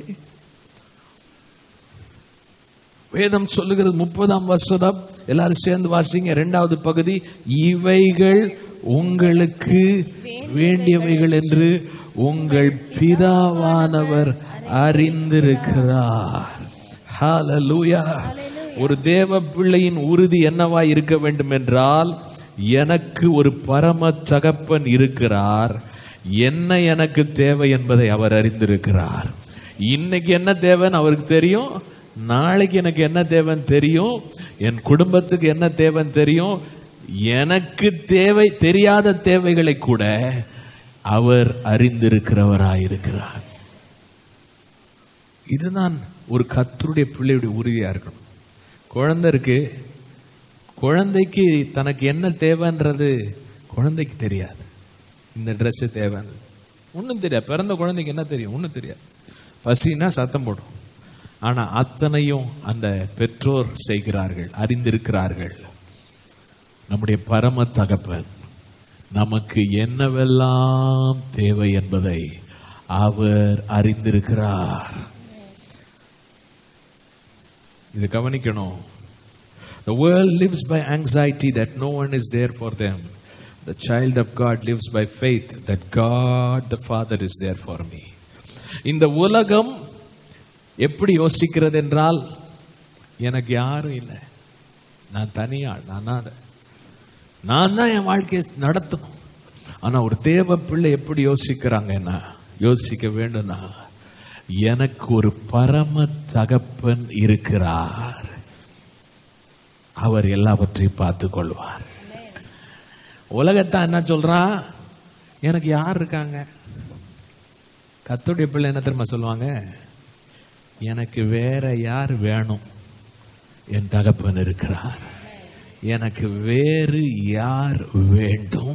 வேதம் சொல்லுகிறது முப்பதாம் வசனம் எல்லாரும் சேர்ந்து வாசிங்க இரண்டாவது பகுதி இவைகள் உங்களுக்கு வேண்டியவைகள் என்று உங்கள் பிதாவானவர் அறிந்திருக்கிறார் ஹalleluya ஒரு தேவ பிள்ளையின் உறுதி என்னவா இருக்க வேண்டும் என்றால் எனக்கு ஒரு பரம தகப்பன் இருக்கிறார் என்ன எனக்கு தேவை என்பதை அவர் அறிந்திருக்கிறார் இன்னைக்கு என்ன தேவைன்னு அவருக்கு தெரியும் நாளைக்கு எனக்கு என்ன தேவைன்னு தெரியும் என் குடும்பத்துக்கு என்ன தேவைன்னு தெரியும் எனக்கு தேவை தெரியாத தேவைகளை கூட அவர் அறிந்திருக்கிறவராயிருக்கிறார் இதுதான் ஒரு கத்தருடைய பிள்ளையுடைய உறுதியா இருக்கணும் குழந்தை இருக்கு குழந்தைக்கு தனக்கு என்ன தேவைன்றது குழந்தைக்கு தெரியாது இந்த ட்ரெஸ் தேவைன்னு ஒன்றும் தெரியாது பிறந்த குழந்தைக்கு என்ன தெரியும் ஒன்றும் தெரியாது பசினா சத்தம் போடும் ஆனா அத்தனையும் அந்த பெற்றோர் செய்கிறார்கள் அறிந்திருக்கிறார்கள் நம்முடைய பரம தகப்பன் நமக்கு என்னவெல்லாம் தேவை என்பதை அவர் அறிந்திருக்கிறார் இது கவனிக்கணும் The world lives by anxiety that no one is there for them. The child of God lives by faith that God the Father is there for me. இந்த உலகம் எப்படி யோசிக்கிறது என்றால் எனக்கு யாரும் இல்லை நான் தனியாள் நான் தான் அது. நான் தான் என் வாழ்க்கையை நடத்தணும் ஆனா ஒரு தேவ பிள்ளை எப்படி யோசிக்கிறாங்கன்னா யோசிக்க வேண்டும்னா எனக்கு ஒரு பரம தகப்பன் இருக்கிறார் அவர் எல்லாவற்றையும் பார்த்து கொள்வார் உலகத்தான் என்ன சொல்றான் எனக்கு யார் இருக்காங்க கத்துடைய பிள்ளை என்ன தெரியுமா சொல்லுவாங்க எனக்கு வேற யார் வேணும் என் தகப்பன் இருக்கிறார் எனக்கு வேறு யார் வேண்டும்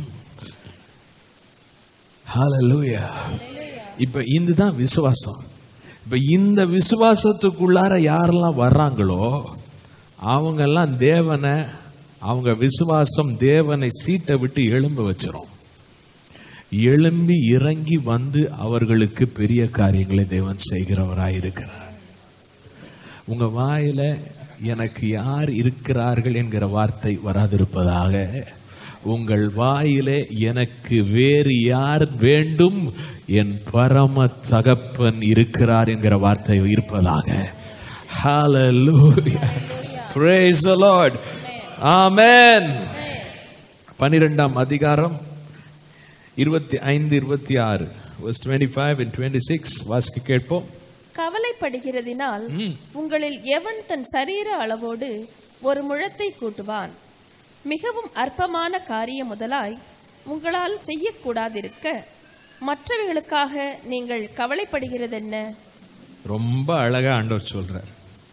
ஹalleluya இப்ப இதுதான் விசுவாசம் இப்ப இந்த விசுவாசத்துக்குள்ளார யாரெல்லாம் வர்றாங்களோ அவங்க எல்லாம் தேவனை அவங்க விசுவாசம் தேவனை சீட்டை விட்டு எழும்ப வச்சிரும் எழும்பி இறங்கி வந்து அவர்களுக்கு பெரிய காரியங்களை தேவன் செய்கிறவராயிருக்கிறார் உங்க வாயில எனக்கு யார் இருக்கிறார்கள் என்கிற வார்த்தை வராதிருப்பதாக உங்கள் வாயிலே எனக்கு வேறு யார் வேண்டும் என் பரம தகப்பன் இருக்கிறார் என்கிற வார்த்தை இருப்பதாக Hallelujah. Praise the Lord. Amen. பனிரெண்டாம் அதிகாரம் இருபத்தி ஐந்து இருபத்தி ஆறு verse 25 and 26 வாசிக்க கேட்போம் கவலைப்படுகிறதினால் உங்களில் எவன் தன் சரீர அளவோடு ஒரு முழத்தை கூட்டுவான் மிகவும் அற்பமான காரியம் முதலாய் உங்களால் செய்யக்கூடாதிருக்க மற்றவைகளுக்காக நீங்கள் கவலைப்படுகிறதென்ன ரொம்ப அழகா ஆண்டவர் சொல்றார்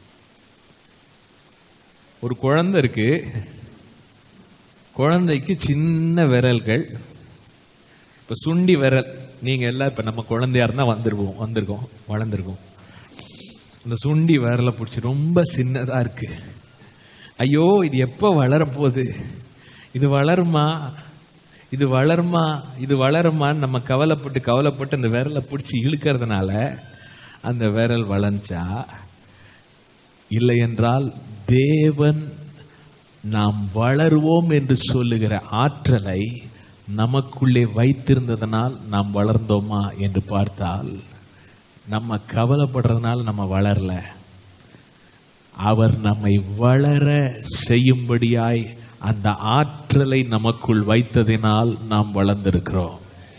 ஒரு குழந்தை இருக்கு குழந்தைக்கு சின்ன விரல்கள் இப்ப சுண்டி விரல் நீங்க எல்லாம் இப்ப நம்ம குழந்தையா இருந்தா வந்துருவோம் வந்திருக்கோம் வளர்ந்துருக்கோம் இந்த சுண்டி விரலை பிடிச்சி ரொம்ப சின்னதா இருக்கு ஐயோ இது எப்ப வளரப்போகுது இது வளருமா இது வளருமா இது வளருமான்னு நம்ம கவலைப்பட்டு கவலைப்பட்டு அந்த விரலை பிடிச்சி இழுக்கிறதுனால அந்த விரல் வளர்ந்தா இல்லை என்றால் தேவன் நாம் வளருவோம் என்று சொல்லுகிற ஆற்றலை நமக்குள்ளே வைத்திருந்ததனால் நாம் வளர்ந்தோமா என்று பார்த்தால் நம்ம கவலைப்படுறதுனால நம்ம வளரல அவர் நம்மை வளர செய்யும்படியாய் அந்த ஆற்றலை நமக்குள் வைத்ததினால் நாம் வளர்ந்திருக்கிறோம்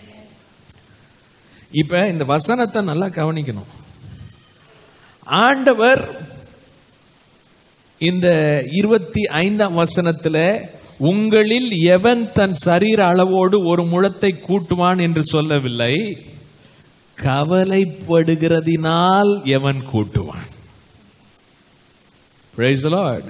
இப்ப இந்த வசனத்தை நல்லா கவனிக்கணும் ஆண்டவர் இந்த இருபத்தி ஐந்தாம் வசனத்துல உங்களில் எவன் தன் சரீர அளவோடு ஒரு முழத்தை கூட்டுவான் என்று சொல்லவில்லை கவலைப்படுகிறதினால் எவன் கூட்டுவான் Praise the Lord.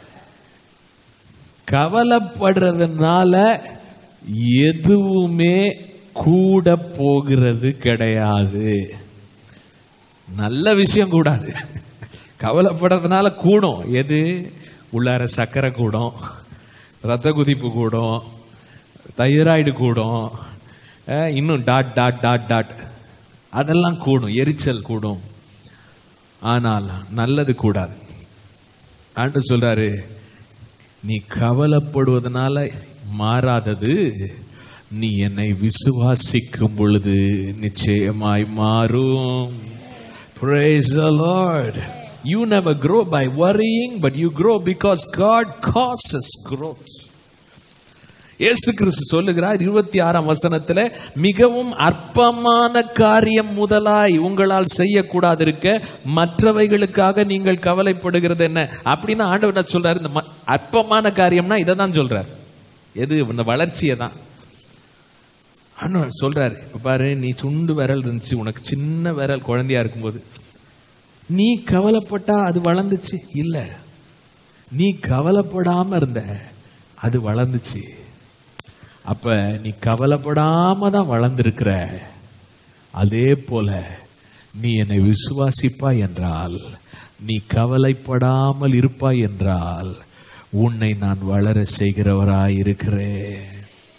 கவலைப்படுறதுனால எதுவுமே கூட போகிறது கிடையாது நல்ல விஷயம் கூடாது கவலைப்படுறதுனால கூடும் எது உள்ளார சக்கரை கூடும் ரத்த குதிப்பு கூடும் தைராய்டு கூடும் அஹ், இன்னும் டாட் டாட் டாட் டாட் அதெல்லாம் கூடும் எரிச்சல் கூடும் ஆனால் நல்லது கூடாது ஆண்டு சொல்றாரு நீ கவலைப்படுவதனால மாறாதது நீ என்னை விசுவாசிக்கும் பொழுது நிச்சயமாய் மாறும் Praise the Lord. You never grow by worrying, but you grow because God causes growth. இயேசு கிறிஸ்து சொல்லுகிறார் இருபத்தி ஆறாம் வசனத்துல மிகவும் அற்பமான காரியம் முதலாய் உங்களால் செய்யக்கூடாது இருக்க மற்றவைகளுக்காக நீங்கள் கவலைப்படுகிறது என்ன அப்படின்னு ஆண்டவர் என்ன சொல்றாரு இந்த ம- அற்பமான காரியம்னா இதை தான் சொல்றார் எது இந்த வளர்ச்சியை தான் ஆண்டவர் சொல்றாரு இப்ப பாரு நீ சுண்டு விரல் இருந்துச்சு உனக்கு சின்ன விரல் குழந்தையா இருக்கும்போது நீ கவலைப்பட்டா அது வளர்ந்துச்சு இல்ல நீ கவலைப்படாம இருந்த அது வளர்ந்துச்சு அப்ப நீ கவலைப்படாம தான் வளர்ந்திருக்கிற அதே போல நீ என்னை விசுவாசிப்பாய் என்றால் நீ கவலைப்படாமல் இருப்பாய் என்றால் உன்னை நான் வளர செய்கிறவராய் இருக்கிறேன்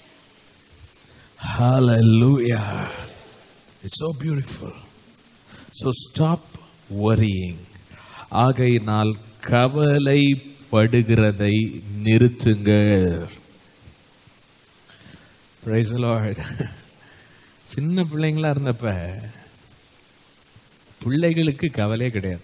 Hallelujah. It's so beautiful. So stop worrying. ஆகையினால் கவலைப்படுகிறதை நிறுத்துங்க Praise the Lord. சின்ன பிள்ளைங்களா இருந்தப்ப பிள்ளைகளுக்கு கவலையே கிடையாது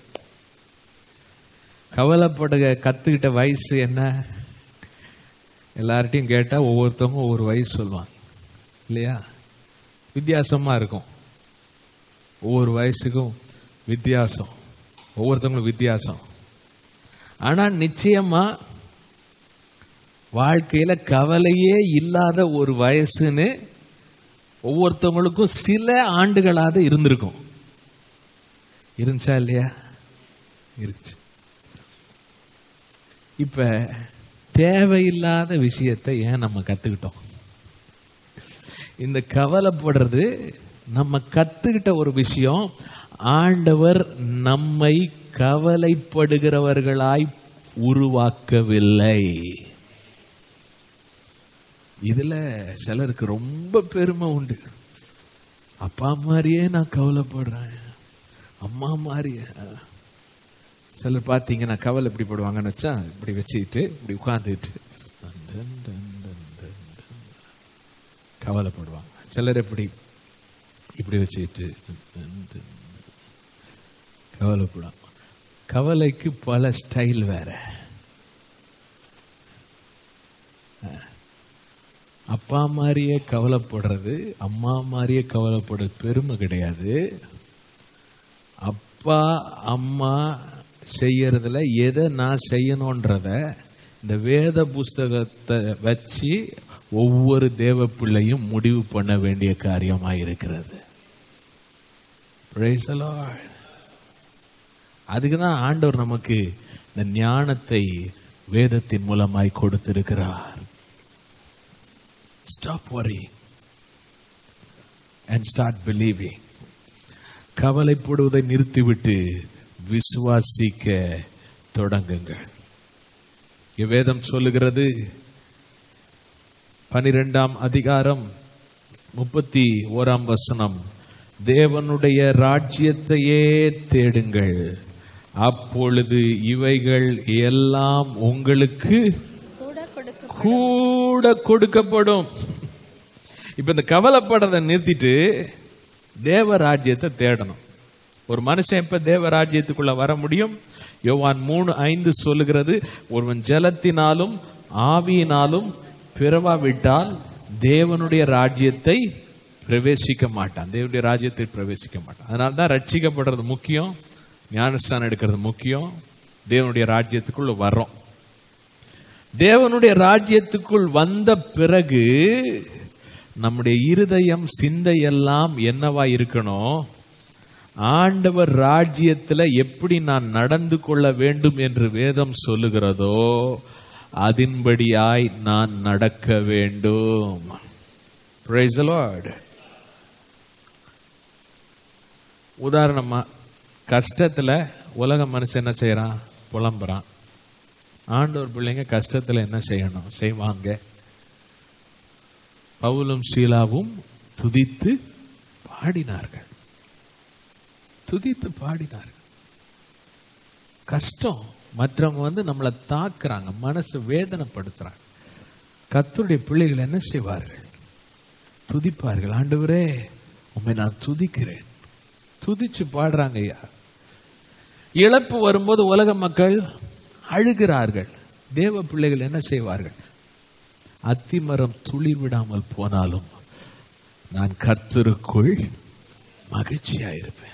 கவலைப்படுக கத்துக்கிட்ட வயசு என்ன எல்லார்ட்டையும் கேட்டா ஒவ்வொருத்தவங்க ஒவ்வொரு வயசு சொல்லுவாங்க இல்லையா வித்தியாசமா இருக்கும் ஒவ்வொரு வயசுக்கும் வித்தியாசம் ஒவ்வொருத்தவங்களும் வித்தியாசம் ஆனா நிச்சயமா வாழ்க்கையில கவலையே இல்லாத ஒரு வயசுன்னு ஒவ்வொருத்தவங்களுக்கும் சில ஆண்டுகளாவது இருந்திருக்கும் இருந்துச்சா இல்லையா இருந்துச்சு இப்ப தேவையில்லாத விஷயத்தை ஏன் நம்ம கத்துக்கிட்டோம் இந்த கவலைப்படுறது நம்ம கத்துக்கிட்ட ஒரு விஷயம் ஆண்டவர் நம்மை கவலைப்படுகிறவர்களாய் உருவாக்கவில்லை இதுல சிலருக்கு ரொம்ப பெருமை உண்டு அப்பா மாதிரியே நான் கவலைப்படுறேன் அம்மா மாதிரியே சிலர் பார்த்தீங்கன்னா கவலை எப்படி படுவாங்கன்னு வச்சா இப்படி வச்சுக்கிட்டு இப்படி உட்காந்துட்டு கவலைப்படுவாங்க சிலர் எப்படி இப்படி வச்சுக்கிட்டு கவலைப்படுவாங்க கவலைக்கு பல ஸ்டைல் வேற அப்பா மாதிரியே கவலைப்படுறது அம்மா மாதிரியே கவலைப்படுறது பெருமை கிடையாது அப்பா அம்மா செய்யறதுல எதை நான் செய்யணுன்றத இந்த வேத புஸ்தகத்தை வச்சு ஒவ்வொரு தேவ பிள்ளையும் முடிவு பண்ண வேண்டிய காரியமாக இருக்கிறது Praise the Lord. அதுக்கு தான் ஆண்டவர் நமக்கு இந்த ஞானத்தை வேதத்தின் மூலமாய் கொடுத்திருக்கிறார் stop worrying and start believing கவலைப்படுவதை நிறுத்திவிட்டு விசுவாசிக்க தொடங்குங்கள் இங்க வேதம் சொல்லுகிறது பனிரெண்டாம் அதிகாரம் முப்பத்தி ஓராம் வசனம் தேவனுடைய ராஜ்யத்தையே தேடுங்கள் அப்பொழுது இவைகள் எல்லாம் உங்களுக்கு கூட கொடுக்க கூட கொடுக்கப்படும் இப்ப இந்த கவலைப்படுறதை நிறுத்திட்டு தேவ ராஜ்யத்தை தேடணும் ஒரு மனுஷன் எப்ப தேவ ராஜ்யத்துக்குள்ள வர முடியும் யோவான் மூணு ஐந்து சொல்லுகிறது ஒருவன் ஜலத்தினாலும் ஆவியினாலும் பிறவாவிட்டால் தேவனுடைய ராஜ்யத்தை பிரவேசிக்க மாட்டான் தேவனுடைய ராஜ்யத்தை பிரவேசிக்க மாட்டான் அதனால தான் ரட்சிக்கப்படுறது முக்கியம் ஞானஸ்தானம் எடுக்கிறது முக்கியம் தேவனுடைய ராஜ்யத்துக்குள்ள வர்றோம் தேவனுடைய ராஜ்யத்துக்குள் வந்த பிறகு நம்முடைய இருதயம் சிந்தை எல்லாம் என்னவா இருக்கணும் ஆண்டவர் ராஜ்யத்துல எப்படி நான் நடந்து கொள்ள வேண்டும் என்று வேதம் சொல்லுகிறதோ அதின்படியாய் நான் நடக்க வேண்டும் Praise the Lord. உதாரணமா கஷ்டத்துல உலக மனுஷன் என்ன செய்யறான் புலம்புறான் ஆண்டவர் பிள்ளைங்க கஷ்டத்துல என்ன செய்யணும் செய்வாங்க பவுலும் சீலாவும் துதித்து பாடினார்கள் துதித்து பாடினார்கள் கஷ்டம் மற்றவங்க வந்து நம்மளை தாக்குறாங்க மனசு வேதனைப்படுத்துறாங்க கர்த்தருடைய பிள்ளைகள் என்ன செய்வார்கள் துதிப்பார்கள் ஆண்டவரே உண்மை நான் துதிக்கிறேன் துதிச்சு பாடுறாங்க ஐயா இழப்பு வரும்போது உலக மக்கள் அழுகிறார்கள் தேவ பிள்ளைகள் என்ன செய்வார்கள் அத்திமரம் துளி விடாமல் போனாலும் நான் கர்த்தருக்குள் மகிழ்ச்சியாயிருப்பேன்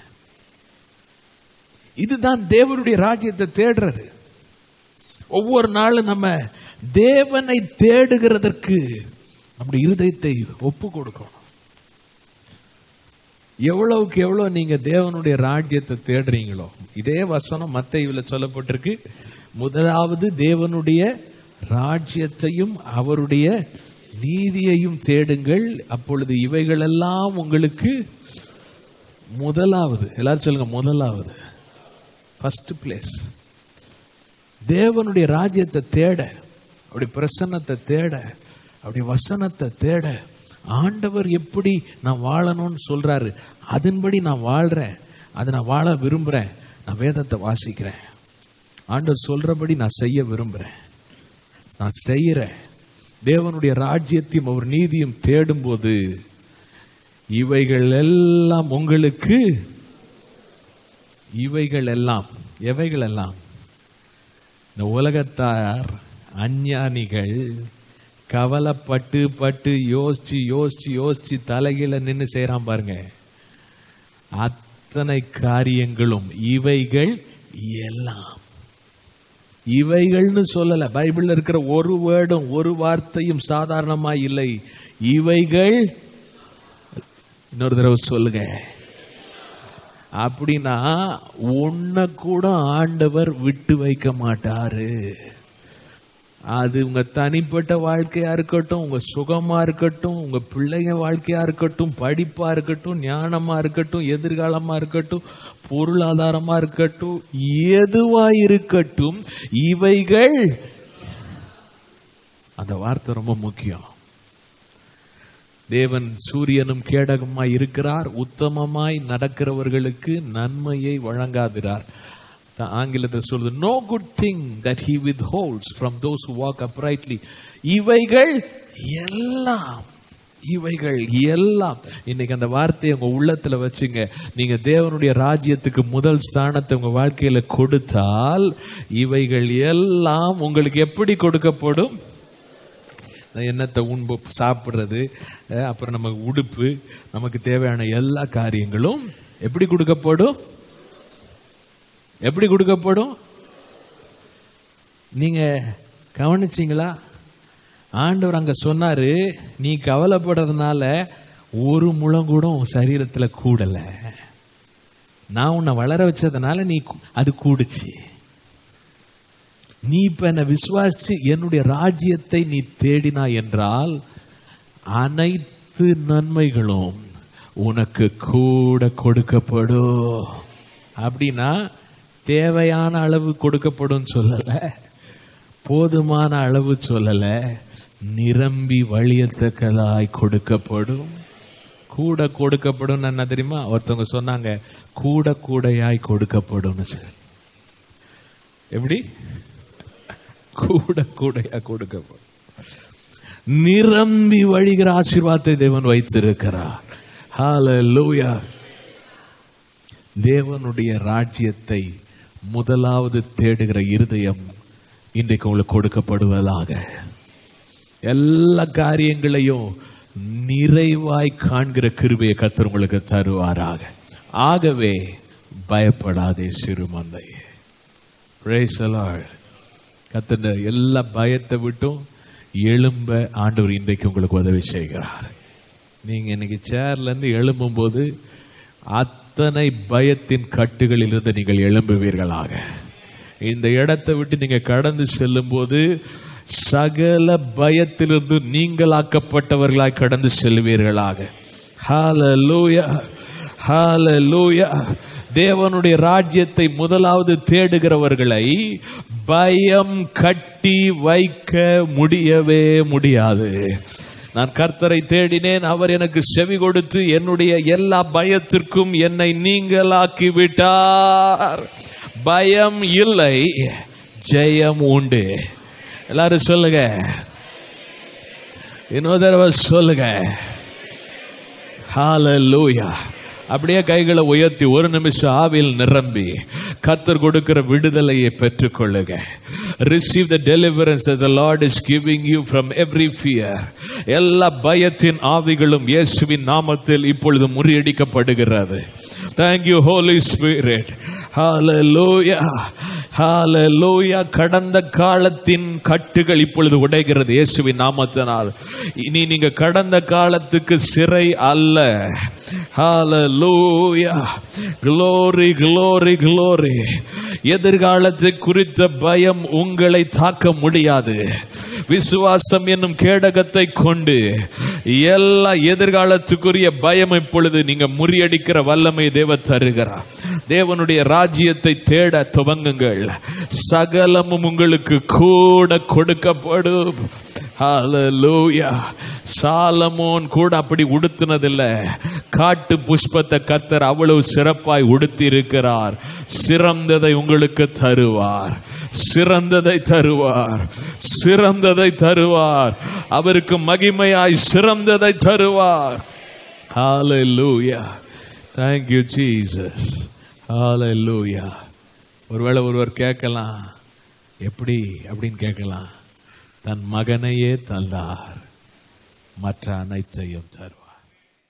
இதுதான் தேவனுடைய ராஜ்யத்தை தேடுறது ஒவ்வொரு நாளும் நம்ம தேவனை தேடுகிறதற்கு நம்முடைய இருதயத்தை ஒப்பு கொடுக்கணும் எவ்வளவுக்கு எவ்வளவு நீங்க தேவனுடைய ராஜ்யத்தை தேடுறீங்களோ இதே வசனம் மத்த சொல்லப்பட்டிருக்கு முதலாவது தேவனுடைய ராஜ்யத்தையும் அவருடைய நீதியையும் தேடுங்கள் அப்பொழுது இவைகளெல்லாம் உங்களுக்கு முதலாவது எல்லாரும் சொல்லுங்க முதலாவது ஃபர்ஸ்ட் பிளேஸ் தேவனுடைய ராஜ்யத்தை தேட அப்படி பிரசன்னத்தை தேட அப்படி வசனத்தை தேட ஆண்டவர் எப்படி நான் வாழணும்னு சொல்றாரு அதன்படி நான் வாழ்றேன் அதை நான் வாழ விரும்புறேன் நான் வேதத்தை வாசிக்கிறேன் ஆண்டவர் சொல்றபடி நான் செய்ய விரும்புறேன் நான் செய்யறேன் தேவனுடைய ராஜ்யத்தையும் அவர் நீதியும் தேடும்போது இவைகள் எல்லாம் உங்களுக்கு இவைகள் எல்லாம் எவைகள் எல்லாம் இந்த உலகத்தார் அஞ்ஞானிகள் கவலைப்பட்டு பட்டு யோசிச்சு யோசிச்சு யோசிச்சு தலைகீழ நின்று செய்யறான் பாருங்க அத்தனை காரியங்களும் இவைகள் எல்லாம் இவைகள்னு சொல்லல பைபிள்ல இருக்கிற ஒரு வேர்டும் ஒரு வார்த்தையும் சாதாரணமா இல்லை இவைகள் இன்னொரு தடவை சொல்லுங்க அப்படின்னா ஒன்ன கூட ஆண்டவர் விட்டு வைக்க மாட்டாரு அது உங்க தனிப்பட்ட வாழ்க்கையா இருக்கட்டும் உங்க சுகமா இருக்கட்டும் உங்க பிள்ளைங்க வாழ்க்கையா இருக்கட்டும் படிப்பா இருக்கட்டும் ஞானமா இருக்கட்டும் எதிர்காலமா இருக்கட்டும் பொருளாதாரமா இருக்கட்டும் எதுவா இருக்கட்டும் இவைகள் அந்த வார்த்தை ரொம்ப முக்கியம் தேவன் சூரியனும் கேடகமாய் இருக்கிறார் உத்தமமாய் நடக்கிறவர்களுக்கு நன்மையை வழங்காதிரார் த- ஆங்கிலத்தில் சொல்லுது no good thing that he withholds from those who walk uprightly இவைகள் எல்லாம் இவைகள் எல்லாம் இன்னைக்கு அந்த வார்த்தையை உங்க உள்ளத்துல வச்சுங்க நீங்க தேவனுடைய ராஜ்யத்துக்கு முதல் ஸ்தானத்தை உங்க வாழ்க்கையில கொடுத்தால் இவைகள் எல்லாம் உங்களுக்கு எப்படி கொடுக்கப்படும் எண்ணத்தை உண்பு சாப்பிடுறது அஹ் அப்புறம் நமக்கு உடுப்பு நமக்கு தேவையான எல்லா காரியங்களும் எப்படி கொடுக்கப்படும் எப்படி கொடுக்கப்படும் நீங்க கவனிச்சீங்களா ஆண்டவர் அங்க சொன்னாரு நீ கவலைப்படுறதுனால ஒரு முழம் கூட உன் சரீரத்துல கூடல நான் உன்னை வளர வச்சதுனால நீ கு- அது கூடுச்சு நீ இப்ப என்ன விசுவாசிச்சு என்னுடைய ராஜ்யத்தை நீ தேடினாய் என்றால் அனைத்து நன்மைகளும் உனக்கு கூட கொடுக்கப்படும் அப்படின்னா தேவையான அளவு கொடுக்கப்படும் சொல்லல போதுமான அளவு சொல்லல நிரம்பி வழியத்தக்கதாய் கொடுக்கப்படும் கூட கொடுக்கப்படும் என்ன தெரியுமா ஒருத்தவங்க சொன்னாங்க கூட கூடையாய் கொடுக்கப்படும்னு சொல்லி எப்படி கூட கூடையா கொடுக்கப்படும் நிரம்பி வழிகிற ஆசீர்வாதத்தை தேவன் வைத்திருக்கிறார் ஹalleluya தேவனுடைய ராஜ்யத்தை முதலாவது தேடுகிற இருதயம் இன்றைக்கு உங்களுக்கு கொடுக்கப்படுவதாக எல்லா காரியங்களையும் நிறைவாய் காண்கிற கிருபையை கத்தர் உங்களுக்கு தருவாராக ஆகவே பயப்படாதே சிறு மந்தையே Praise the Lord. கத்தன எல்லா பயத்தை விட்டும் எழும்ப ஆண்டவர் இன்றைக்கு உங்களுக்கு உதவி செய்கிறார் நீங்க இன்னைக்கு சேர்ல இருந்து எழும்பும் போது அத்தனை பயத்தின் கட்டுகளிலிருந்து நீங்கள் எழும்புவீர்களாக இந்த இடத்தை விட்டு நீங்க கடந்து செல்லும் போது சகல பயத்திலிருந்து நீங்களாக்கப்பட்டவர்களாய் கடந்து செல்வீர்களாக Hallelujah. Hallelujah. தேவனுடைய ராஜ்யத்தை முதலாவது தேடுகிறவர்களை பயம் கட்டி வைக்க முடியவே முடியாது நான் கர்த்தரை தேடினேன் அவர் எனக்கு செவி கொடுத்து என்னுடைய எல்லா பயத்திற்கும் என்னை நீங்களாக்கி விட்டார் பயம் இல்லை ஜெயம் உண்டு எல்லாரும் சொல்லுங்க இன்னொரு தடவை சொல்லுங்க ஹalleluya அப்படியே கைகளை உயர்த்தி ஒரு நிமிஷம் ஆவில் நிரம்பி கத்தர் கொடுக்கிற விடுதலையை பெற்றுக்கொள்ளுங்க receive the deliverance the Lord is giving you from every fear எல்லா பயத்தின் ஆவிகளும் இயேசுவின் நாமத்தில் இப்பொழுது முறியடிக்கப்படுகிறது thank you Holy Spirit hallelujah hallelujah கடந்த காலத்தின் கட்டுகள் இப்பொழுது உடைகிறது இயேசுவின் நாமத்தினால் இனி நீங்க கடந்த காலத்துக்கு சிறை அல்ல ஹalleluya glory glory glory எதிர்காலத்தை குறித்த பயம் உங்களை தாக்க முடியாது விசுவாசம் என்னும் கேடகத்தை கொண்டு எல்லா எதிர்காலத்துக்குரிய பயம் இப்பொழுது நீங்க முறியடிக்கிற வல்லமை தேவ தருகிறார் தேவனுடைய ராஜ்யத்தை தேட துவங்குங்கள் சகலமும் உங்களுக்கு கூட கொடுக்கப்படும் ஹalleluya சாலமோன் கூட அப்படி உடுத்தினதில்ல காட்டு புஷ்பத்தை கத்தர் அவ்வளவு சிறப்பாய் உடுத்தி இருக்கிறார் சிறந்ததை உங்களுக்கு தருவார் சிறந்ததை தருவார் சிறந்ததை தருவார் அவருக்கு மகிமையாய் சிறந்ததை தருவார் ஹalleluya thank you jesus hallelujah ஒருவேளை ஒருவர் கேட்கலாம் எப்படி அப்படின்னு கேட்கலாம் தன் மகனையே தந்தார் மற்ற அனைத்தையும் தருவார்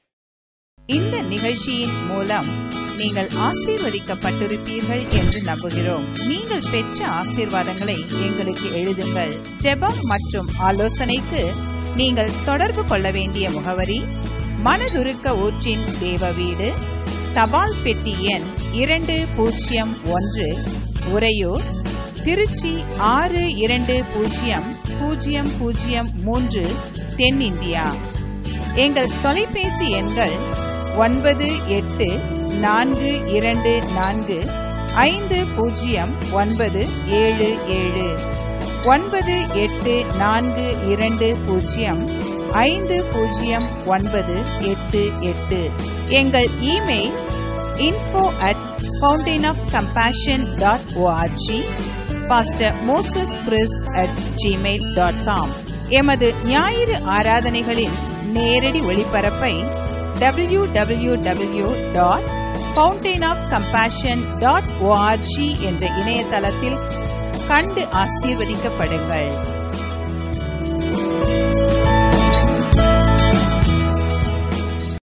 இந்த நிகழ்ச்சியின் மூலம் நீங்கள் ஆசீர்வதிக்கப்பட்டிருப்பீர்கள் என்று நம்புகிறோம் நீங்கள் பெற்ற ஆசீர்வாதங்களை எங்களுக்கு எழுதுங்கள் ஜெபம் மற்றும் ஆலோசனைக்கு நீங்கள் தொடர்பு கொள்ள வேண்டிய முகவரி மனதுருக்க ஊற்றின் தேவ வீடு தபால் பெட்டி எண் இரண்டு பூஜ்ஜியம் ஒன்று உறையூர் திருச்சி ஆறு இரண்டு பூஜ்ஜியம் பூஜ்ஜியம் பூஜ்ஜியம் மூன்று தென்னிந்தியா எங்கள் தொலைபேசி எண்கள் ஒன்பது எட்டு நான்கு இரண்டு நான்கு ஐந்து பூஜ்ஜியம் ஒன்பது ஏழு ஏழு ஒன்பது எட்டு நான்கு இரண்டு பூஜ்ஜியம் ஐந்து பூஜ்ஜியம் ஒன்பது எட்டு எட்டு எங்கள் email info at fountain of compassion dot org pastor Moses Chris at Gmail dot com எமது ஞாயிறு ஆராதனைகளின் நேரடி ஒளிபரப்பை W W W dot fountain of compassion dot ORG என்ற இணையதளத்தில் கண்டு ஆசீர்வதிக்கப்படுங்கள்